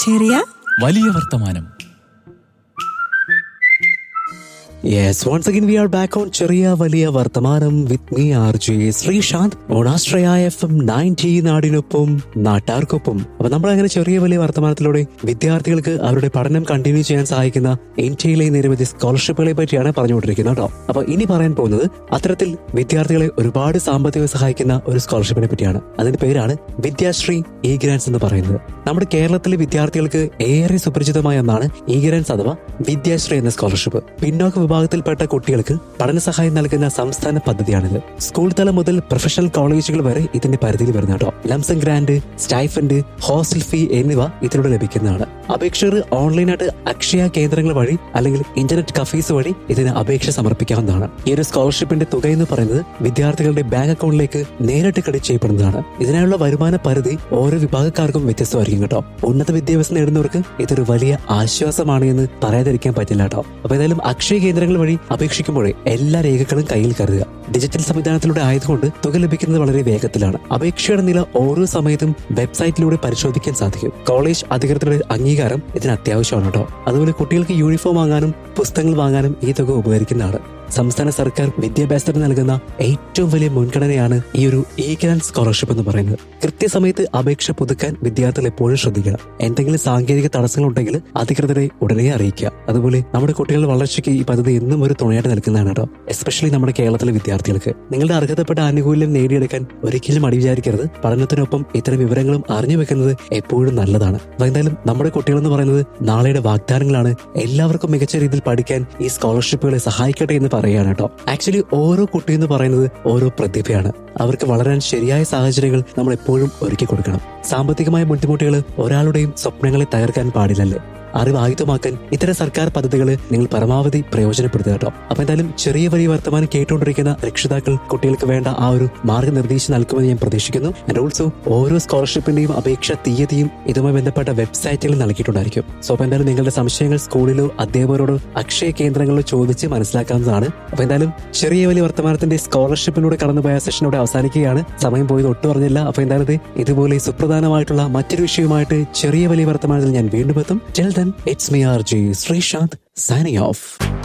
ചെറിയ വലിയ വർത്തമാനം Yes, once again we are back on ചെറിയ വലിയ വർത്തമാനം with me R J Sreesanth ഓണാശ്രയ എഫ് എം നയൻറ്റി നാടിനൊപ്പം നാട്ടാർക്കൊപ്പം അപ്പൊ നമ്മൾ അങ്ങനെ ചെറിയ വലിയ വർത്തമാനത്തിലൂടെ വിദ്യാർത്ഥികൾക്ക് അവരുടെ പഠനം കണ്ടിന്യൂ ചെയ്യാൻ സഹായിക്കുന്ന ഇന്ത്യയിലെ നിരവധി സ്കോളർഷിപ്പുകളെ പറ്റിയാണ് പറഞ്ഞുകൊണ്ടിരിക്കുന്നത് കേട്ടോ അപ്പൊ ഇനി പറയാൻ പോകുന്നത് അത്തരത്തിൽ വിദ്യാർത്ഥികളെ ഒരുപാട് സാമ്പത്തിക സഹായിക്കുന്ന ഒരു സ്കോളർഷിപ്പിനെ പറ്റിയാണ് അതിന്റെ പേരാണ് വിദ്യാശ്രീ ഇ ഗ്രാൻസ് എന്ന് പറയുന്നത് നമ്മുടെ കേരളത്തിലെ വിദ്യാർത്ഥികൾക്ക് ഏറെ സുപരിചിതമായ ഒന്നാണ് ഇ ഗ്രാൻസ് അഥവാ വിദ്യാശ്രീ എന്ന സ്കോളർഷിപ്പ് പിന്നോക്ക വിഭാഗത്തിൽപ്പെട്ട കുട്ടികൾക്ക് പഠന സഹായം നൽകുന്ന സംസ്ഥാന പദ്ധതിയാണിത് സ്കൂൾ തലം മുതൽ പ്രൊഫഷണൽ കോളേജുകൾ വരെ ഇതിന്റെ പരിധിയിൽ വരുന്ന കേട്ടോ lump sum grant stipend hostel fee എന്നിവ ഇതിലൂടെ ലഭിക്കുന്നതാണ് അപേക്ഷകർ ഓൺലൈനായിട്ട് അക്ഷയ കേന്ദ്രങ്ങൾ വഴി അല്ലെങ്കിൽ ഇന്റർനെറ്റ് കഫീസ് വഴി ഇതിന് അപേക്ഷ സമർപ്പിക്കാവുന്നതാണ് ഈ ഒരു സ്കോളർഷിപ്പിന്റെ തുക എന്ന് പറയുന്നത് വിദ്യാർത്ഥികളുടെ ബാങ്ക് അക്കൗണ്ടിലേക്ക് നേരിട്ട് ക്രെഡിറ്റ് ചെയ്യപ്പെടുന്നതാണ് ഇതിനായുള്ള വരുമാന പരിധി ഓരോ വിഭാഗക്കാർക്കും വ്യത്യസ്തമായിരിക്കും കേട്ടോ ഉന്നത വിദ്യാഭ്യാസം നേടുന്നവർക്ക് ഇതൊരു വലിയ ആശ്വാസമാണ് എന്ന് പറയാതിരിക്കാൻ പറ്റില്ല കേട്ടോ അപ്പൊ ഏതായാലും അക്ഷയ കേന്ദ്രങ്ങൾ വഴി അപേക്ഷിക്കുമ്പോഴേ എല്ലാ രേഖകളും കയ്യിൽ കരുതുക ഡിജിറ്റൽ സംവിധാനത്തിലൂടെ ആയതുകൊണ്ട് തുക ലഭിക്കുന്നത് വളരെ വേഗത്തിലാണ് അപേക്ഷയുടെ നില ഓരോ സമയത്തും വെബ്സൈറ്റിലൂടെ പരിശോധിക്കാൻ സാധിക്കും കോളേജ് അധികൃതരുടെ അംഗീകാരം ഇതിന് അത്യാവശ്യമാണ് കേട്ടോ അതുപോലെ കുട്ടികൾക്ക് യൂണിഫോം വാങ്ങാനും പുസ്തകങ്ങൾ വാങ്ങാനും ഈ തുക ഉപകരിക്കുന്നതാണ് സംസ്ഥാന സർക്കാർ വിദ്യാഭ്യാസത്തിന് നൽകുന്ന ഏറ്റവും വലിയ മുൻഗണനയാണ് ഈ ഒരു ഇ ഗ്രാൻഡ് സ്കോളർഷിപ്പ് എന്ന് പറയുന്നത് കൃത്യസമയത്ത് അപേക്ഷ പുതുക്കാൻ വിദ്യാർത്ഥികൾ എപ്പോഴും ശ്രദ്ധിക്കണം എന്തെങ്കിലും സാങ്കേതിക തടസ്സങ്ങൾ ഉണ്ടെങ്കിൽ അധികൃതരെ ഉടനെ അറിയിക്കുക അതുപോലെ നമ്മുടെ കുട്ടികളുടെ വളർച്ചയ്ക്ക് ഈ പദ്ധതി എന്നും ഒരു തുണയായിട്ട് നിൽക്കുന്നതാണ് കേട്ടോ എസ്പെഷ്യലി നമ്മുടെ കേരളത്തിലെ വിദ്യാർത്ഥികൾക്ക് നിങ്ങളുടെ അർഹതപ്പെട്ട ആനുകൂല്യം നേടിയെടുക്കാൻ ഒരിക്കലും അടി വിചാരിക്കരുത് പഠനത്തിനൊപ്പം ഇത്തരം വിവരങ്ങളും അറിഞ്ഞു വെക്കുന്നത് എപ്പോഴും നല്ലതാണ് അപ്പൊ എന്തായാലും നമ്മുടെ കുട്ടികൾ എന്ന് പറയുന്നത് നാളെയുടെ വാഗ്ദാനങ്ങളാണ് എല്ലാവർക്കും മികച്ച രീതിയിൽ പഠിക്കാൻ ഈ സ്കോളർഷിപ്പുകളെ സഹായിക്കട്ടെ എന്ന് പറയുകയാണ് കേട്ടോ ആക്ച്വലി ഓരോ കുട്ടി എന്ന് പറയുന്നത് ഓരോ പ്രതിഭയാണ് അവർക്ക് വളരാൻ ശരിയായ സാഹചര്യങ്ങൾ നമ്മൾ എപ്പോഴും ഒരുക്കി കൊടുക്കണം സാമ്പത്തികമായ ബുദ്ധിമുട്ടുകൾ ഒരാളുടെയും സ്വപ്നങ്ങളെ തകർക്കാൻ പാടില്ലല്ലേ അറിവ് ആയുധമാക്കാൻ ഇത്തരം സർക്കാർ പദ്ധതികൾ നിങ്ങൾ പരമാവധി പ്രയോജനപ്പെടുത്തുക കേട്ടോ അപ്പൊ എന്തായാലും ചെറിയ വലിയ വർത്തമാനം കേട്ടുകൊണ്ടിരിക്കുന്ന രക്ഷിതാക്കൾ കുട്ടികൾക്ക് വേണ്ട ആ ഒരു മാർഗനിർദ്ദേശം നൽകുമെന്ന് ഞാൻ പ്രതീക്ഷിക്കുന്നു ആൻഡ് ഓൾസോ ഓരോ സ്കോളർഷിപ്പിന്റെയും അപേക്ഷ തീയതിയും ഇതുമായി ബന്ധപ്പെട്ട വെബ്സൈറ്റുകൾ നൽകിയിട്ടുണ്ടായിരിക്കും സോ അപ്പൊ എന്തായാലും നിങ്ങളുടെ സംശയങ്ങൾ സ്കൂളിലോ അധ്യാപകരോടോ അക്ഷയ കേന്ദ്രങ്ങളിലോ ചോദിച്ച് മനസ്സിലാക്കാവുന്നതാണ് അപ്പൊ എന്തായാലും ചെറിയ വലിയ വർത്തമാനത്തിന്റെ സ്കോളർഷിപ്പിലൂടെ കടന്നുപോയ സെഷനോടെ അവസാനിക്കുകയാണ് സമയം പോയത് ഒട്ടും പറഞ്ഞില്ല അപ്പൊ എന്തായാലും ഇത് ഇതുപോലെ സുപ്രധാനമായിട്ടുള്ള മറ്റൊരു വിഷയവുമായിട്ട് ചെറിയ വലിയ വർത്തമാനത്തിൽ ഞാൻ വീണ്ടും എത്തും tell then it's me R J Sreesanth signing of